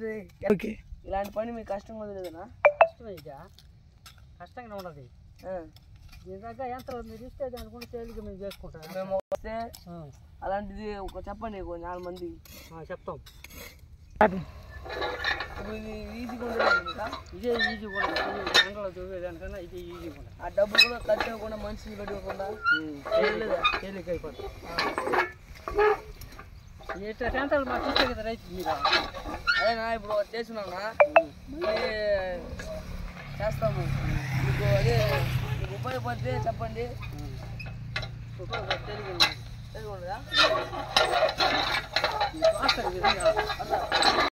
ఇది ఓకే ఇలాంటి పని మీకు కష్టంగా ఉంది లేదనా కష్టమే ఇక కష్టంగా ఉండదు ఆ. దీని దగ్గర యంత్రాలు మీరు ఇస్తే దానికి తేలిక మేము చేసుకుంటాం మేము వస్తే అలాంటిది ఒక చెప్పండి ఒక నాలుగు మంది చెప్తాం ఇప్పుడు ఇది ఈజీగా ఉండదు ఇంకా ఇదే ఈజీ కూడా ఎండలో చూపేదానికన్నా ఇదే ఈజీ కూడా ఆ డబ్బులు కూడా ఖర్చు అవ్వకుండా మనిషిని పెట్టుకోకుండా తేలిక తేలిక అయిపోతుంది ఎట్లా యంత్రాలు మాకు ఇస్తే కదా రైతు మీరు అదేనా ఇప్పుడు చేసుకున్నానా మళ్ళీ చేస్తాము మీకు అదే మీకు ఉపయోగపడితే చెప్పండి తేలిక తెలియకుండా వాస్తవ విధంగా